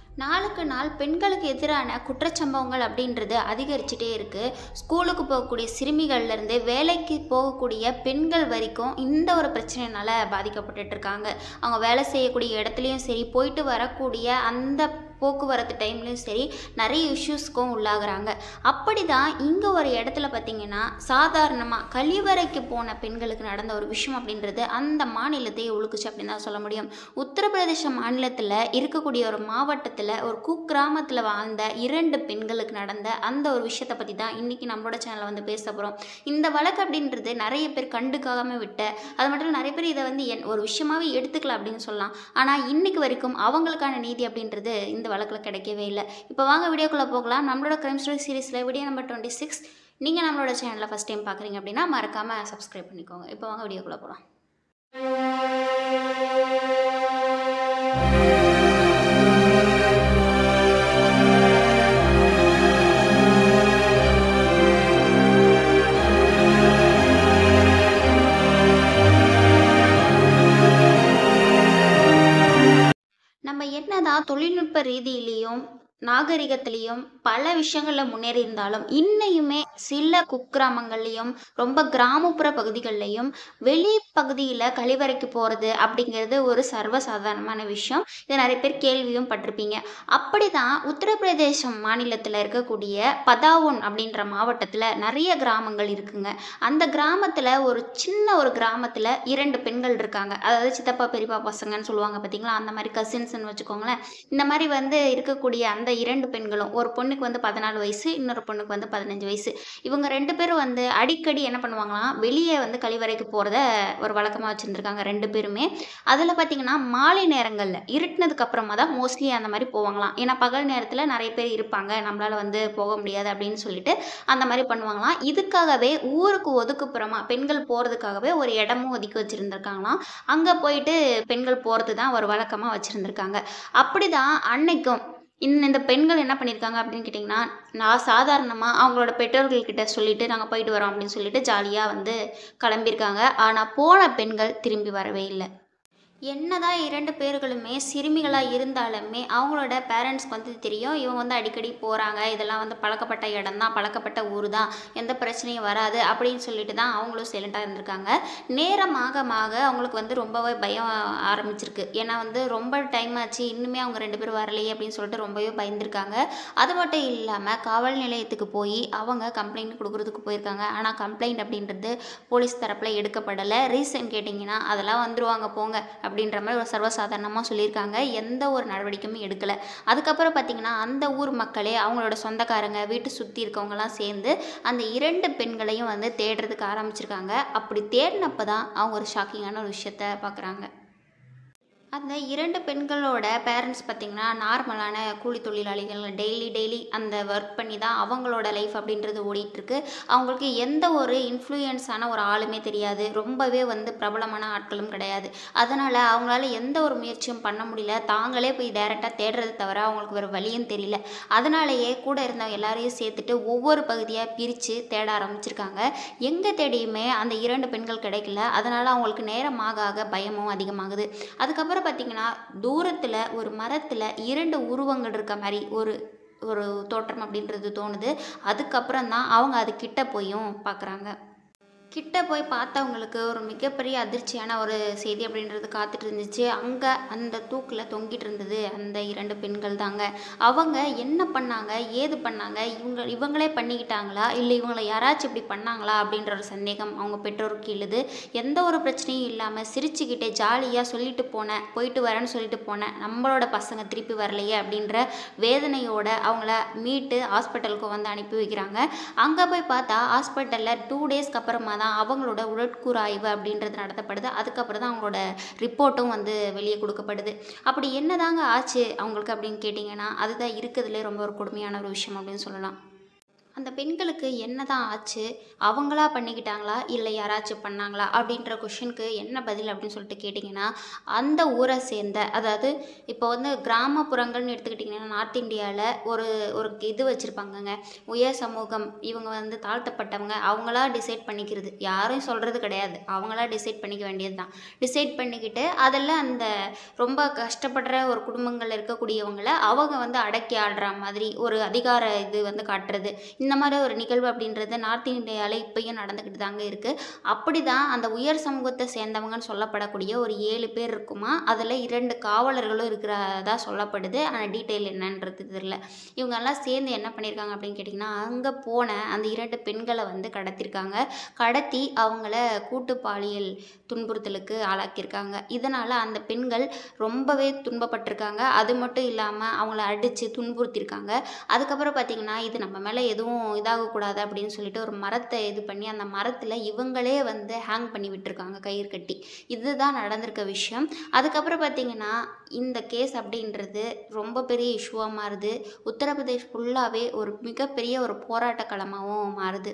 நாளுக்கு நாள் பெண்களுக்கு எதிரான குற்றச்சம்பவங்கள் அப்படின்றது அதிகரிச்சுட்டே இருக்குது ஸ்கூலுக்கு போகக்கூடிய சிறுமிகள்லேருந்து வேலைக்கு போகக்கூடிய பெண்கள் வரைக்கும் இந்த ஒரு பிரச்சனைனால பாதிக்கப்பட்டுட்டு இருக்காங்க அவங்க வேலை செய்யக்கூடிய இடத்துலையும் சரி போயிட்டு வரக்கூடிய அந்த போக்குவரத்து டைம்லையும் சரி நிறைய இஷ்யூஸ்க்கும் உள்ளாகுறாங்க அப்படி தான் இங்கே ஒரு இடத்துல பார்த்தீங்கன்னா சாதாரணமாக கழிவறைக்கு போன பெண்களுக்கு நடந்த ஒரு விஷயம் அப்படின்றது அந்த மாநிலத்தையே உழுக்குச்சு அப்படின்னு தான் சொல்ல முடியும் உத்தரப்பிரதேச மாநிலத்தில் இருக்கக்கூடிய ஒரு மாவட்டத்தில் ஒரு குக்கிராமத்தில் வாழ்ந்த இரண்டு பெண்களுக்கு நடந்த அந்த ஒரு விஷயத்தை பற்றி தான் இன்றைக்கி நம்மளோட சேனலில் வந்து பேச போகிறோம் இந்த வழக்கு அப்படின்றது நிறைய பேர் கண்டுக்காம விட்ட அது மட்டும் இல்ல, நிறைய பேர் இதை வந்து என் ஒரு விஷயமாவே எடுத்துக்கலாம் அப்படின்னு சொல்லலாம் ஆனால் இன்னைக்கு வரைக்கும் அவங்களுக்கான நீதி அப்படின்றது இந்த வழக்கில் கிடைக்கவே இல்லை இப்போ வாங்க வீடியோக்குள்ளே போகலாம் நம்மளோட கிரைம் ஸ்டோரி சீரிஸில் வீடியோ நம்பர் டுவெண்ட்டி சிக்ஸ் நீங்கள் நம்மளோட சேனலில் ஃபஸ்ட் டைம் பார்க்குறீங்க அப்படின்னா மறக்காமல் சப்ஸ்கிரைப் பண்ணிக்கோங்க இப்போ வாங்க வீடியோக்குள்ளே போகலாம் நம்ம என்னதான் தொழில்நுட்ப ரீதியிலையும் நாகரிகத்திலையும் பல விஷயங்களில் முன்னேறி இருந்தாலும் இன்னையுமே சில குக்கிராமங்கள்லையும் ரொம்ப கிராமப்புற பகுதிகள்லையும் வெளி பகுதியில் கழிவறைக்கு போகிறது அப்படிங்கிறது ஒரு சர்வசாதாரணமான விஷயம் இதை நிறைய பேர் கேள்வியும் பட்டிருப்பீங்க அப்படி தான் உத்தரப்பிரதேசம் மாநிலத்தில் இருக்கக்கூடிய பதாவுன் அப்படின்ற மாவட்டத்தில் நிறைய கிராமங்கள் இருக்குங்க அந்த கிராமத்தில் ஒரு சின்ன ஒரு கிராமத்தில் இரண்டு பெண்கள் இருக்காங்க அதாவது சித்தப்பா பெரியப்பா பசங்கன்னு சொல்லுவாங்க பார்த்தீங்களா அந்த மாதிரி கசின்ஸ்னு வச்சுக்கோங்களேன் இந்த மாதிரி வந்து இருக்கக்கூடிய அந்த இரண்டு பெண்களும் ஒரு பொண்ணுக்கு வந்து பதினாலு வயசு இன்னொரு பொண்ணுக்கு வந்து பதினஞ்சு வயசு இவங்க ரெண்டு பேரும் வந்து அடிக்கடி என்ன பண்ணுவாங்களாம் வெளியே வந்து கழிவறைக்கு போகிறத ஒரு வழக்கமாக வச்சுருந்துருக்காங்க ரெண்டு பேருமே அதில் பார்த்தீங்கன்னா மாலை நேரங்களில் இருட்டினதுக்கு அப்புறமா தான் மோஸ்ட்லி அந்த மாதிரி போவாங்களாம் ஏன்னா பகல் நேரத்தில் நிறைய பேர் இருப்பாங்க நம்மளால் வந்து போக முடியாது அப்படின்னு சொல்லிட்டு அந்த மாதிரி பண்ணுவாங்களாம் இதுக்காகவே ஊருக்கு ஒதுக்குப்புறமா பெண்கள் போகிறதுக்காகவே ஒரு இடமும் ஒதுக்கி வச்சுருந்துருக்காங்களாம் அங்கே போயிட்டு பெண்கள் போகிறது தான் ஒரு வழக்கமாக வச்சுருந்துருக்காங்க அப்படி தான் அன்னைக்கும் இந்த இந்த பெண்கள் என்ன பண்ணியிருக்காங்க அப்படின்னு கேட்டிங்கன்னா நான் சாதாரணமாக அவங்களோட பெற்றோர்கள்கிட்ட சொல்லிட்டு நாங்கள் போயிட்டு வரோம் அப்படின்னு சொல்லிட்டு ஜாலியாக வந்து கிளம்பியிருக்காங்க ஆனால் போன பெண்கள் திரும்பி வரவே இல்லை என்னதான் இரண்டு பேர்களுமே சிறுமிகளாக இருந்தாலுமே அவங்களோட பேரண்ட்ஸ்க்கு வந்து தெரியும் இவங்க வந்து அடிக்கடி போகிறாங்க இதெல்லாம் வந்து பழக்கப்பட்ட இடம் தான் பழக்கப்பட்ட ஊர் தான் எந்த பிரச்சனையும் வராது அப்படின்னு சொல்லிட்டு தான் அவங்களும் சைலண்ட்டாக இருந்திருக்காங்க நேரமாக மாக அவங்களுக்கு வந்து ரொம்பவே பயம் ஆரம்பிச்சிருக்கு ஏன்னா வந்து ரொம்ப டைம் ஆச்சு இன்னுமே அவங்க ரெண்டு பேரும் வரலையே அப்படின்னு சொல்லிட்டு ரொம்பவே பயந்துருக்காங்க அது மட்டும் இல்லாமல் காவல் நிலையத்துக்கு போய் அவங்க கம்ப்ளைண்ட் கொடுக்குறதுக்கு போயிருக்காங்க ஆனால் கம்ப்ளைண்ட் அப்படின்றது போலீஸ் தரப்பில் எடுக்கப்படலை ரீசன் கேட்டிங்கன்னா அதெல்லாம் வந்துருவாங்க போங்க அப்படின்ற மாதிரி ஒரு சர்வசாதாரணமாக சொல்லியிருக்காங்க எந்த ஒரு நடவடிக்கையுமே எடுக்கலை அதுக்கப்புறம் பார்த்திங்கன்னா அந்த ஊர் மக்களே அவங்களோட சொந்தக்காரங்க வீட்டு சுற்றி இருக்கவங்கலாம் சேர்ந்து அந்த இரண்டு பெண்களையும் வந்து தேடுறதுக்கு ஆரம்பிச்சிருக்காங்க அப்படி தேடினப்போ தான் அவங்க ஒரு ஷாக்கிங்கான ஒரு விஷயத்த பார்க்குறாங்க அந்த இரண்டு பெண்களோட பேரண்ட்ஸ் பார்த்திங்கன்னா நார்மலான கூலி தொழிலாளிகள் டெய்லி டெய்லி அந்த ஒர்க் பண்ணி தான் அவங்களோட லைஃப் அப்படின்றது ஓடிட்டுருக்கு அவங்களுக்கு எந்த ஒரு இன்ஃப்ளூயன்ஸான ஒரு ஆளுமே தெரியாது ரொம்பவே வந்து பிரபலமான ஆட்களும் கிடையாது அதனால் அவங்களால எந்த ஒரு முயற்சியும் பண்ண முடியல தாங்களே போய் டைரெக்டாக தேடுறது தவிர அவங்களுக்கு வேறு வழியும் தெரியல அதனாலேயே கூட இருந்தவங்க எல்லாரையும் சேர்த்துட்டு ஒவ்வொரு பகுதியாக பிரித்து தேட ஆரம்பிச்சிருக்காங்க எங்கே தேடியுமே அந்த இரண்டு பெண்கள் கிடைக்கல அதனால் அவங்களுக்கு நேரமாக ஆக பயமும் அதிகமாகுது அதுக்கப்புறம் பார்த்திங்கன்னா தூரத்தில் ஒரு மரத்தில் இரண்டு உருவங்கள் இருக்க மாதிரி ஒரு ஒரு தோற்றம் அப்படின்றது தோணுது அதுக்கப்புறம் தான் அவங்க அது கிட்ட போயும் பார்க்குறாங்க கிட்ட போய் பார்த்தவங்களுக்கு ஒரு மிகப்பெரிய அதிர்ச்சியான ஒரு செய்தி அப்படின்றது காத்துட்டு இருந்துச்சு அங்கே அந்த தூக்கில் தொங்கிட்டு இருந்தது அந்த இரண்டு பெண்கள் தாங்க அவங்க என்ன பண்ணாங்க ஏது பண்ணாங்க இவங்க இவங்களே பண்ணிக்கிட்டாங்களா இல்லை இவங்களை யாராச்சும் இப்படி பண்ணாங்களா அப்படின்ற ஒரு சந்தேகம் அவங்க பெற்றோருக்கு எழுது எந்த ஒரு பிரச்சனையும் இல்லாமல் சிரிச்சுக்கிட்டே ஜாலியாக சொல்லிட்டு போனேன் போயிட்டு வரேன்னு சொல்லிட்டு போனேன் நம்மளோட பசங்க திருப்பி வரலையே அப்படின்ற வேதனையோட அவங்கள மீட்டு ஹாஸ்பிட்டலுக்கு வந்து அனுப்பி வைக்கிறாங்க அங்கே போய் பார்த்தா ஹாஸ்பிட்டலில் டூ டேஸ்க்கு அப்புறமா தான் அவங்களோட உடற்கூறு ஆய்வு அப்படின்றது நடத்தப்படுது அதுக்கப்புறம் தான் அவங்களோட ரிப்போர்ட்டும் வந்து வெளியே கொடுக்கப்படுது அப்படி என்னதாங்க ஆச்சு அவங்களுக்கு அப்படின்னு கேட்டிங்கன்னா அதுதான் இருக்கிறதுலே ரொம்ப ஒரு கொடுமையான ஒரு விஷயம் அப்படின்னு சொல்லலாம் அந்த பெண்களுக்கு என்னதான் ஆச்சு அவங்களா பண்ணிக்கிட்டாங்களா இல்லை யாராச்சும் பண்ணாங்களா அப்படின்ற கொஷினுக்கு என்ன பதில் அப்படின்னு சொல்லிட்டு கேட்டிங்கன்னா அந்த ஊரை சேர்ந்த அதாவது இப்போ வந்து கிராமப்புறங்கள்னு எடுத்துக்கிட்டிங்கன்னா நார்த் இந்தியாவில் ஒரு ஒரு இது வச்சுருப்பாங்கங்க உயர் சமூகம் இவங்க வந்து தாழ்த்தப்பட்டவங்க அவங்களா டிசைட் பண்ணிக்கிறது யாரும் சொல்கிறது கிடையாது அவங்களா டிசைட் பண்ணிக்க வேண்டியது தான் டிசைட் பண்ணிக்கிட்டு அதில் அந்த ரொம்ப கஷ்டப்படுற ஒரு குடும்பங்கள் இருக்கக்கூடியவங்களை அவங்க வந்து அடக்கி ஆடுற மாதிரி ஒரு அதிகார இது வந்து காட்டுறது இந்த மாதிரி ஒரு நிகழ்வு அப்படின்றது நார்த் இந்தியாவில் இப்பயும் நடந்துக்கிட்டு தாங்க இருக்குது அப்படி தான் அந்த உயர் சமூகத்தை சேர்ந்தவங்கன்னு சொல்லப்படக்கூடிய ஒரு ஏழு பேர் இருக்குமா அதில் இரண்டு காவலர்களும் இருக்கிறதா சொல்லப்படுது ஆனால் டீட்டெயில் என்னன்றது தெரியல இவங்கெல்லாம் சேர்ந்து என்ன பண்ணியிருக்காங்க அப்படின்னு கேட்டிங்கன்னா அங்கே போன அந்த இரண்டு பெண்களை வந்து கடத்திருக்காங்க கடத்தி அவங்கள கூட்டு பாலியல் துன்புறுத்தலுக்கு ஆளாக்கியிருக்காங்க இதனால் அந்த பெண்கள் ரொம்பவே துன்பப்பட்டிருக்காங்க அது மட்டும் இல்லாமல் அவங்கள அடித்து துன்புறுத்தியிருக்காங்க அதுக்கப்புறம் பார்த்திங்கன்னா இது நம்ம மேலே எதுவும் இதாகக்கூடாது அப்படின்னு சொல்லிட்டு ஒரு மரத்தை இது பண்ணி அந்த மரத்தில் இவங்களே வந்து ஹேங் பண்ணி விட்டுருக்காங்க கயிறு கட்டி இதுதான் நடந்திருக்க விஷயம் அதுக்கப்புறம் பார்த்திங்கன்னா இந்த கேஸ் அப்படின்றது ரொம்ப பெரிய இஷ்யூவாக மாறுது உத்தரப்பிரதேஷ் ஃபுல்லாகவே ஒரு மிகப்பெரிய ஒரு போராட்ட களமாகவும் மாறுது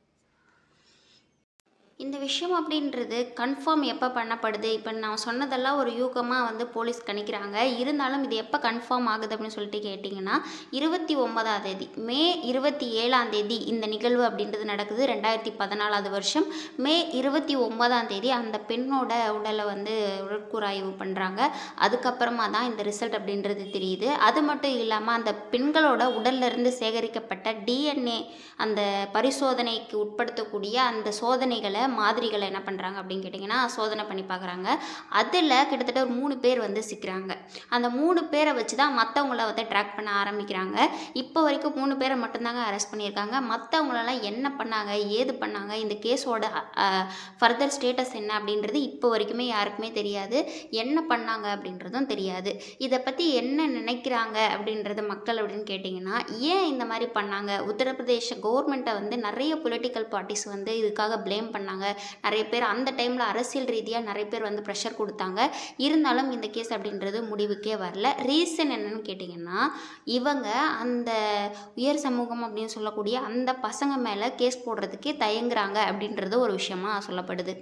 இந்த விஷயம் அப்படின்றது கன்ஃபார்ம் எப்போ பண்ணப்படுது இப்போ நான் சொன்னதெல்லாம் ஒரு யூகமாக வந்து போலீஸ் கணிக்கிறாங்க இருந்தாலும் இது எப்போ கன்ஃபார்ம் ஆகுது அப்படின்னு சொல்லிட்டு கேட்டிங்கன்னா இருபத்தி ஒன்பதாம் தேதி மே இருபத்தி ஏழாம் தேதி இந்த நிகழ்வு அப்படின்றது நடக்குது ரெண்டாயிரத்தி பதினாலாவது வருஷம் மே இருபத்தி ஒன்பதாம் தேதி அந்த பெண்ணோட உடலை வந்து உடற்கூறாய்வு பண்ணுறாங்க அதுக்கப்புறமா தான் இந்த ரிசல்ட் அப்படின்றது தெரியுது அது மட்டும் இல்லாமல் அந்த பெண்களோட உடல்ல இருந்து சேகரிக்கப்பட்ட டிஎன்ஏ அந்த பரிசோதனைக்கு உட்படுத்தக்கூடிய அந்த சோதனைகளை மாதிரிகளை என்ன பண்ணுறாங்க அப்படின்னு கேட்டிங்கன்னா சோதனை பண்ணி பார்க்குறாங்க அதில் கிட்டத்தட்ட ஒரு மூணு பேர் வந்து சிக்கிறாங்க அந்த மூணு பேரை வச்சு தான் மற்றவங்கள வந்து ட்ராக் பண்ண ஆரம்பிக்கிறாங்க இப்போ வரைக்கும் மூணு பேரை மட்டும்தாங்க அரெஸ்ட் பண்ணியிருக்காங்க மற்றவங்களெல்லாம் என்ன பண்ணாங்க ஏது பண்ணாங்க இந்த கேஸோட ஃபர்தர் ஸ்டேட்டஸ் என்ன அப்படின்றது இப்போ வரைக்குமே யாருக்குமே தெரியாது என்ன பண்ணாங்க அப்படின்றதும் தெரியாது இதை பற்றி என்ன நினைக்கிறாங்க அப்படின்றது மக்கள் அப்படின்னு கேட்டிங்கன்னா ஏன் இந்த மாதிரி பண்ணாங்க உத்தரப்பிரதேச கவர்மெண்ட்டை வந்து நிறைய பொலிட்டிக்கல் பார்ட்டிஸ் வந்து இதுக்காக ப்ளேம் பண்ணாங்க நிறைய பேர் அந்த டைமில் அரசியல் ரீதியாக நிறைய பேர் வந்து ப்ரெஷர் கொடுத்தாங்க இருந்தாலும் இந்த கேஸ் அப்படின்றது முடிவுக்கே வரல ரீசன் என்னன்னு கேட்டிங்கன்னா இவங்க அந்த உயர் சமூகம் அப்படின்னு சொல்லக்கூடிய அந்த பசங்க மேலே கேஸ் போடுறதுக்கே தயங்குறாங்க அப்படின்றது ஒரு விஷயமா சொல்லப்படுது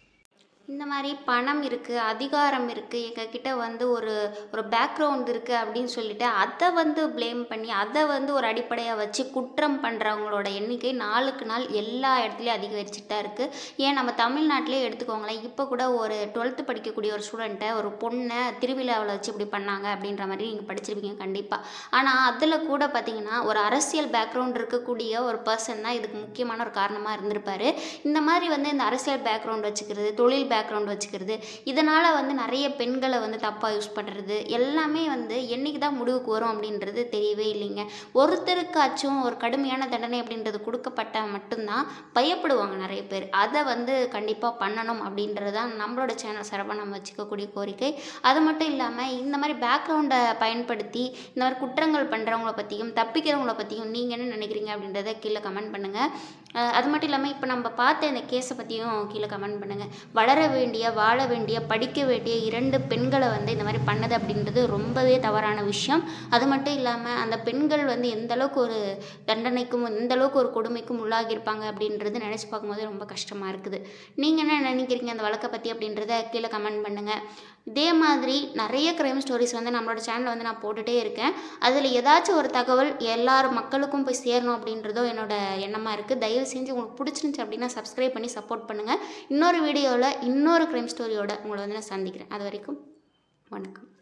இந்த மாதிரி பணம் இருக்குது அதிகாரம் இருக்குது எங்ககிட்ட வந்து ஒரு ஒரு பேக்ரவுண்ட் இருக்குது அப்படின்னு சொல்லிட்டு அதை வந்து ப்ளேம் பண்ணி அதை வந்து ஒரு அடிப்படையாக வச்சு குற்றம் பண்ணுறவங்களோட எண்ணிக்கை நாளுக்கு நாள் எல்லா இடத்துலையும் அதிகரிச்சுட்டு தான் இருக்குது ஏன் நம்ம தமிழ்நாட்டிலே எடுத்துக்கோங்களேன் இப்போ கூட ஒரு டுவெல்த்து படிக்கக்கூடிய ஒரு ஸ்டூடெண்ட்டை ஒரு பொண்ணை திருவிழாவில் வச்சு இப்படி பண்ணாங்க அப்படின்ற மாதிரி நீங்கள் படிச்சிருப்பீங்க கண்டிப்பாக ஆனால் அதில் கூட பார்த்தீங்கன்னா ஒரு அரசியல் பேக்ரவுண்ட் இருக்கக்கூடிய ஒரு பர்சன் தான் இதுக்கு முக்கியமான ஒரு காரணமாக இருந்திருப்பாரு இந்த மாதிரி வந்து இந்த அரசியல் பேக்ரவுண்ட் வச்சுக்கிறது தொழில் பேக்ரவுண்ட் வச்சுக்கிறது இதனால் வந்து நிறைய பெண்களை வந்து தப்பாக யூஸ் பண்ணுறது எல்லாமே வந்து என்னைக்கு தான் முடிவுக்கு வரும் அப்படின்றது தெரியவே இல்லைங்க ஒருத்தருக்காச்சும் ஒரு கடுமையான தண்டனை அப்படின்றது கொடுக்கப்பட்டால் மட்டும்தான் பயப்படுவாங்க நிறைய பேர் அதை வந்து கண்டிப்பாக பண்ணணும் அப்படின்றது தான் நம்மளோட சேனல் சார்பாக நம்ம வச்சுக்கக்கூடிய கோரிக்கை அது மட்டும் இல்லாமல் இந்த மாதிரி பேக்ரவுண்டை பயன்படுத்தி இந்த மாதிரி குற்றங்கள் பண்ணுறவங்கள பற்றியும் தப்பிக்கிறவங்கள பற்றியும் நீங்கள் என்ன நினைக்கிறீங்க அப்படின்றத கீழே கமெண்ட் பண்ணுங்கள் அது மட்டும் இல்லாமல் இப்போ நம்ம பார்த்த இந்த கேஸை பற்றியும் கீழே கமெண்ட் பண்ணுங்கள் வளர வேண்டிய வாழ வேண்டிய படிக்க வேண்டிய இரண்டு பெண்களை வந்து இந்த மாதிரி பண்ணது அப்படின்றது ரொம்பவே தவறான விஷயம் அது மட்டும் இல்லாமல் அந்த பெண்கள் வந்து எந்த அளவுக்கு ஒரு தண்டனைக்கும் எந்த அளவுக்கு ஒரு கொடுமைக்கும் உள்ளாகியிருப்பாங்க அப்படின்றது நினச்சி பார்க்கும்போது ரொம்ப கஷ்டமாக இருக்குது நீங்கள் என்ன நினைக்கிறீங்க அந்த வழக்கை பற்றி அப்படின்றத கீழே கமெண்ட் பண்ணுங்கள் இதே மாதிரி நிறைய க்ரைம் ஸ்டோரிஸ் வந்து நம்மளோட சேனலில் வந்து நான் போட்டுகிட்டே இருக்கேன் அதில் ஏதாச்சும் ஒரு தகவல் எல்லார் மக்களுக்கும் போய் சேரணும் அப்படின்றதும் என்னோட எண்ணமாக இருக்குது தயவு செஞ்சு உங்களுக்கு பிடிச்சிருந்துச்சி அப்படின்னா சப்ஸ்கிரைப் பண்ணி சப்போர்ட் பண்ணுங்கள் இன்னொரு வீடியோவில் இன்னொரு க்ரைம் ஸ்டோரியோட உங்களை வந்து நான் சந்திக்கிறேன் அது வரைக்கும் வணக்கம்